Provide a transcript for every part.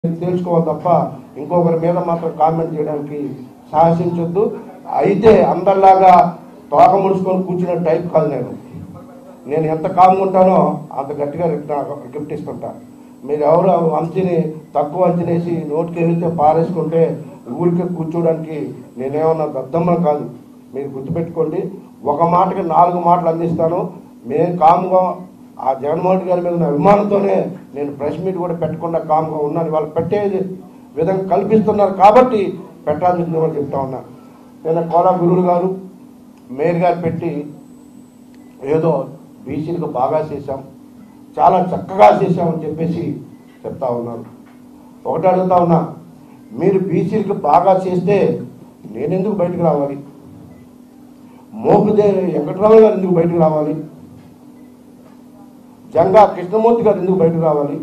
తెలుసుకోవాలి తప్ప ఇంకొకరి మీద మాత్రం కామెంట్ చేయడానికి సాహసించొద్దు అయితే అందరిలాగా తోక ముడుచుకొని కూర్చునే టైప్ కాదు నేను నేను ఎంత కామ్గా ఉంటానో అంత గట్టిగా గిఫ్ట్ ఇస్తుంటా మీరు ఎవరు అంచిని తక్కువ అంచనేసి నోటికి వెళ్తే పారేసుకుంటే ఊరికే కూర్చోడానికి నేనేమన్నా గద్దమ్మను కాదు మీరు గుర్తుపెట్టుకోండి ఒక మాటకి నాలుగు మాటలు అందిస్తాను మేము కామ్గా ఆ జగన్మోహన్ రెడ్డి గారి మీద ఉన్న అభిమానంతోనే నేను ప్రెస్ మీట్ కూడా పెట్టకుండా కామ్గా ఉన్నాను వాళ్ళు పెట్టేది విధంగా కల్పిస్తున్నారు కాబట్టి పెట్టాల్సి ఉందని చెప్తా ఉన్నా నేను కోలా గురువు గారు మేయర్ గారు పెట్టి ఏదో బీసీలకు బాగా చేశాం చాలా చక్కగా చేశామని చెప్పేసి చెప్తా ఉన్నారు ఒకటి అడుగుతా ఉన్నా మీరు బీసీలకు బాగా చేస్తే నేను ఎందుకు బయటకు రావాలి మోపిదే వెంకటరావు గారు ఎందుకు బయటకు రావాలి జంగా కృష్ణమూర్తి గారు ఎందుకు బయటకు రావాలి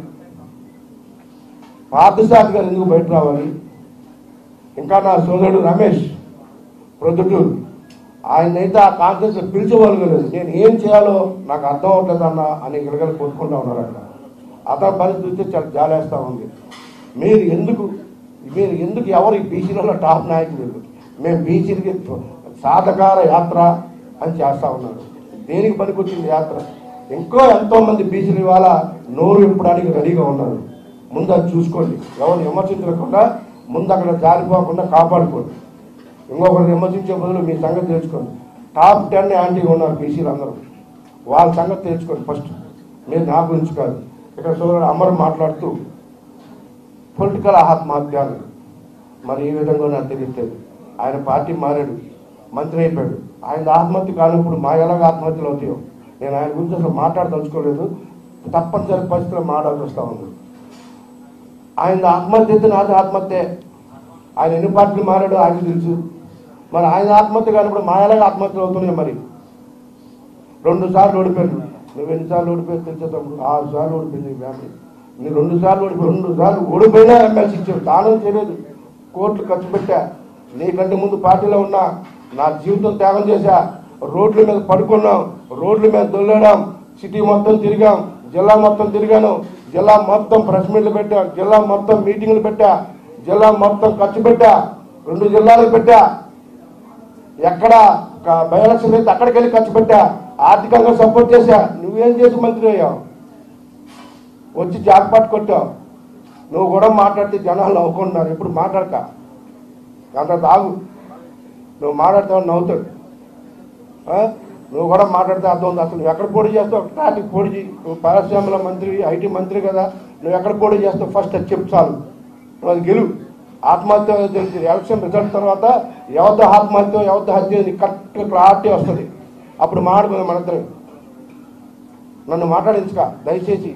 పార్థసారథి గారు ఎందుకు బయటకు రావాలి ఇంకా నా సోదరుడు రమేష్ ప్రొద్దుటూరు ఆయన అయితే ఆ కాన్ఫరెన్స్ పిలిచేవాళ్ళు లేదు నేను ఏం చేయాలో నాకు అర్థం అవ్వట్లేదు అన్న అని గిలగలు కొట్టుకుంటా ఉన్నారు అక్కడ అతని పరిస్థితి చూస్తే చాలా జాలేస్తా ఉంది మీరు ఎందుకు మీరు ఎందుకు ఎవరు ఈ బీసీలలో టాప్ నాయకులు వీళ్ళు? మేము బీసీలకి సాధకార యాత్ర అని చేస్తా ఉన్నారు దేనికి పనికొచ్చింది యాత్ర ఇంకో ఎంతో మంది బీసీలు ఇవాళ నోరు ఇప్పడానికి రెడీగా ఉన్నారు ముందు అది చూసుకోండి ఎవరు విమర్శించకుండా ముందు అక్కడ జారిపోకుండా కాపాడుకోండి ఇంకొకరు విమర్శించే బదులు మీ సంగతి తెలుసుకోండి టాప్ టెన్ యాంటీగా ఉన్నారు బీసీలు అందరూ వాళ్ళ సంగతి తెలుసుకోండి ఫస్ట్ మీరు నా గురించి కాదు ఇక్కడ సోదరుడు అమర్ మాట్లాడుతూ పొలిటికల్ ఆత్మహత్య అన్నాడు. మరి ఈ విధంగా నాకు తెలియట్లేదు ఆయన పార్టీ మారాడు మంత్రి అయిపోయాడు ఆయన ఆత్మహత్య కానప్పుడు మా ఎలాగ ఆత్మహత్యలు అవుతాయో నేను ఆయన గురించి అసలు మాట్లాడదలుచుకోలేదు తప్పనిసరి పరిస్థితుల్లో మాట్లాడాల్సి వస్తా ఉంది ఆయన ఆత్మహత్య అయితే నాది ఆత్మహత్య ఆయన ఎన్ని పార్టీలు మారాడో ఆయనకు తెలుసు మరి ఆయన ఆత్మహత్య కానప్పుడు మా ఎలాగ ఆత్మహత్యలు అవుతున్నాయి మరి రెండు సార్లు ఓడిపోయాడు నువ్వు ఎన్నిసార్లు ఓడిపోయావు తెలిసే తమ్ముడు ఆరు సార్లు ఓడిపోయింది ఈ ఫ్యామిలీ నీ రెండు సార్లు ఓడిపోయి రెండు సార్లు ఓడిపోయినా ఎమ్మెల్సీ ఇచ్చాడు దానం చేయలేదు కోట్లు ఖర్చు పెట్టా నీకంటే ముందు పార్టీలో ఉన్నా నా జీవితం త్యాగం చేశా రోడ్ల మీద పడుకున్నాం రోడ్ల మీద దొల్లడం సిటీ మొత్తం తిరిగాం జిల్లా మొత్తం తిరిగాను జిల్లా మొత్తం ప్రెస్ మీట్లు పెట్టా జిల్లా మొత్తం మీటింగ్లు పెట్టా జిల్లా మొత్తం ఖర్చు పెట్టా రెండు జిల్లాలకు పెట్టా ఎక్కడ క- బై ఎలక్షన్ అయితే అక్కడికి వెళ్ళి ఖర్చు పెట్టా ఆర్థికంగా సపోర్ట్ చేశా నువ్వేం చేసి మంత్రి అయ్యావు వచ్చి జాక్పాట్ కొట్టావు నువ్వు కూడా మాట్లాడితే జనాలు నవ్వుకుంటున్నారు ఇప్పుడు మాట్లాడక అంత తాగు నువ్వు మాట్లాడతావు నవ్వుతాడు ఆ? నువ్వు కూడా మాట్లాడితే అర్థం ఉంది అసలు నువ్వు ఎక్కడ పోటీ చేస్తావు ట్రాఫిక్ పోటీ చేయి నువ్వు పారిశ్రామిక మంత్రి ఐటీ మంత్రి కదా నువ్వు ఎక్కడ పోటీ చేస్తావు ఫస్ట్ అది చెప్పు చాలు నువ్వు అది గెలువు ఆత్మహత్య తెలిసి ఎలక్షన్ రిజల్ట్ తర్వాత ఎవరితో ఆత్మహత్య ఎవరితో హత్య నీకు కరెక్ట్ క్లారిటీ వస్తుంది అప్పుడు మాట్లాడుకుందాం మనందరం నన్ను మాట్లాడించుక దయచేసి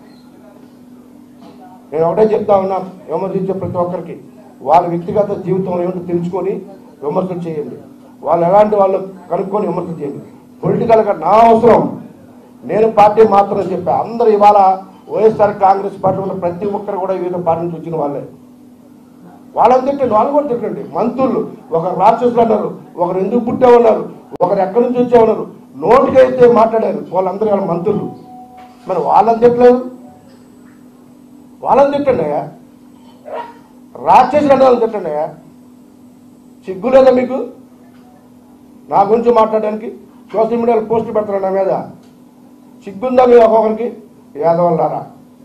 నేను ఒకటే చెప్తా ఉన్నా విమర్శించే ప్రతి ఒక్కరికి వాళ్ళ వ్యక్తిగత జీవితంలో ఏమిటో తెలుసుకొని విమర్శలు చేయండి వాళ్ళు ఎలాంటి వాళ్ళు కనుక్కొని విమర్శలు చేయండి పొలిటికల్గా నా అవసరం నేను పార్టీ మాత్రం చెప్పా అందరూ ఇవాళ వైఎస్ఆర్ కాంగ్రెస్ పార్టీ ఉన్న ప్రతి ఒక్కరు కూడా వివిధ పార్టీ నుంచి వచ్చిన వాళ్ళే వాళ్ళని తిట్టండి వాళ్ళు కూడా తిట్టండి మంత్రులు ఒకరు రాక్షసులు అన్నారు ఒకరు ఎందుకు పుట్టామన్నారు ఒకరు ఎక్కడి నుంచి వచ్చామన్నారు నోటికైతే మాట్లాడారు వాళ్ళందరూ వాళ్ళ మంత్రులు మరి వాళ్ళని తిట్టలేదు వాళ్ళని తిట్టండి అయ్యా రాక్షసులు అనే వాళ్ళని తిట్టండి అయ్యా సిగ్గు లేదా మీకు నా గురించి మాట్లాడడానికి సోషల్ మీడియాలో పోస్టులు పెడతారు నా మీద సిగ్గుందా మీ ఒక్కొక్కరికి యాదవల్లారా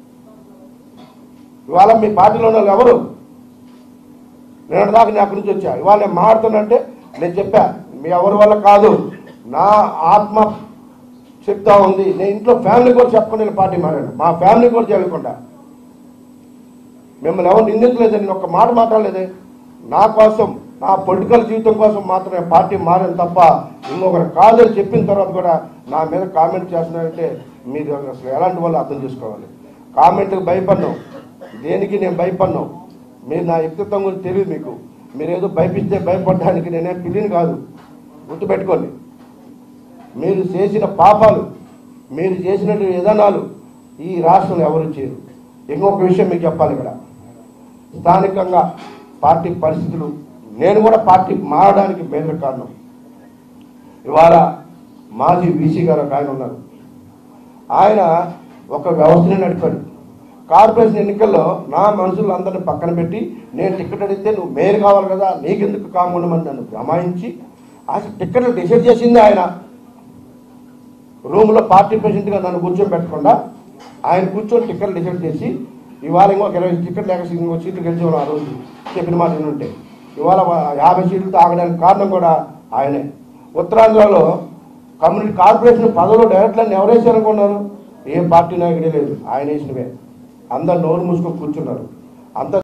ఇవాళ మీ పార్టీలో ఉన్న వాళ్ళు ఎవరు నేను దాకా నేను అక్కడి నుంచి వచ్చా ఇవాళ నేను మాట్లాడుతానంటే నేను చెప్పా మీ ఎవరి వల్ల కాదు నా ఆత్మ చెప్తా ఉంది నేను ఇంట్లో ఫ్యామిలీ కూడా చెప్పకుండా నేను పార్టీ మారాను మా ఫ్యామిలీ కూడా చేయకుండా మిమ్మల్ని ఎవరు నిందించలేదు నేను ఒక మాట మాట్లాడలేదే నా కోసం నా పొలిటికల్ జీవితం కోసం మాత్రమే పార్టీ మారాను తప్ప ఇంకొకరు కాదని చెప్పిన తర్వాత కూడా నా మీద కామెంట్ చేస్తున్నారంటే మీరు అసలు ఎలాంటి వాళ్ళు అర్థం చేసుకోవాలి కామెంట్కి భయపడినాం దేనికి నేను భయపడినాం మీరు నా వ్యక్తిత్వం గురించి తెలియదు మీకు మీరు ఏదో భయపిస్తే భయపడడానికి నేనే పిల్లిని కాదు గుర్తుపెట్టుకోండి మీరు చేసిన పాపాలు మీరు చేసిన విధానాలు ఈ రాష్ట్రంలో ఎవరు చేయరు ఇంకొక విషయం మీకు చెప్పాలి ఇక్కడ స్థానికంగా పార్టీ పరిస్థితులు నేను కూడా పార్టీ మారడానికి మేజర్ కారణం ఇవాళ మాజీ వీసీ గారు ఒక ఆయన ఉన్నారు ఆయన ఒక వ్యవస్థని నడిపాడు కార్పొరేషన్ ఎన్నికల్లో నా మనుషులందరినీ పక్కన పెట్టి నేను టికెట్ అడిగితే నువ్వు మేయర్ కావాలి కదా నీకెందుకు కాంగుండమని నన్ను జమాయించి అసలు టికెట్లు డిసైడ్ చేసింది ఆయన రూమ్లో పార్టీ ప్రెసిడెంట్గా నన్ను కూర్చోబెట్టకుండా ఆయన కూర్చొని టికెట్లు డిసైడ్ చేసి ఇవాళ ఇంకొక ఇరవై టికెట్ లేక ఇంకో సీట్లు గెలిచేవారు ఆ రోజు చెప్పిన మాట ఉంటే ఇవాళ యాభై సీట్లతో ఆగడానికి కారణం కూడా ఆయనే ఉత్తరాంధ్రలో కమ్యూనిటీ కార్పొరేషన్ పదవిలో డైరెక్టర్లను ఎవరు వేసారనుకున్నారు ఏ పార్టీ నాయకుడే లేదు ఆయన వేసినవే అందరు నోరు మూసుకొని కూర్చున్నారు అంత